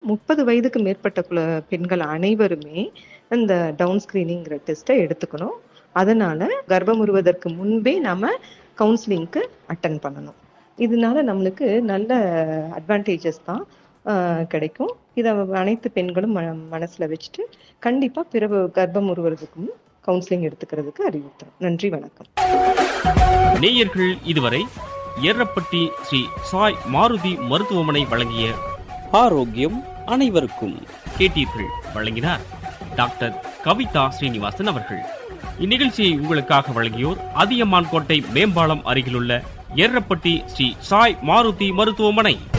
முப்பது வயதுக்கு மேற்பட்ட குல பெண்கள் அனைவருமே இந்த டவுன் ஸ்கிரீனிங்கிற டெஸ்ட்டை எடுத்துக்கணும் அதனால கர்ப்பமுறுவதற்கு முன்பே நாம கவுன்சிலிங்க்கு அட்டன் பண்ணணும் இதனால நம்மளுக்கு நல்ல அட்வான்டேஜஸ் தான் ஆஹ், கிடைக்கும் இதை அனைத்து பெண்களும் ம மனசுல வச்சுட்டு கண்டிப்பா பிறகு கர்ப்பம் உருவதுக்கும் கவுன்சிலிங் எடுத்துக்கிறதுக்கு அறிவுறுத்துறோம் நன்றி வணக்கம் நேயர்கள் இதுவரை ஏரப்பட்டி ஸ்ரீ சாய் மாருதி மருத்துவமனை வழங்கிய ஆரோக்கியம் அனைவருக்கும் கேட்டீர்கள் வழங்கினார் டாக்டர் கவிதா ஸ்ரீனிவாசன் அவர்கள் இந்நிகழ்ச்சியை உங்களுக்காக வழங்கியோர் அதியமான் கோட்டை மேம்பாலம் அருகிலுள்ள ஏரப்பட்டி ஸ்ரீ சாய் மாருதி மருத்துவமனை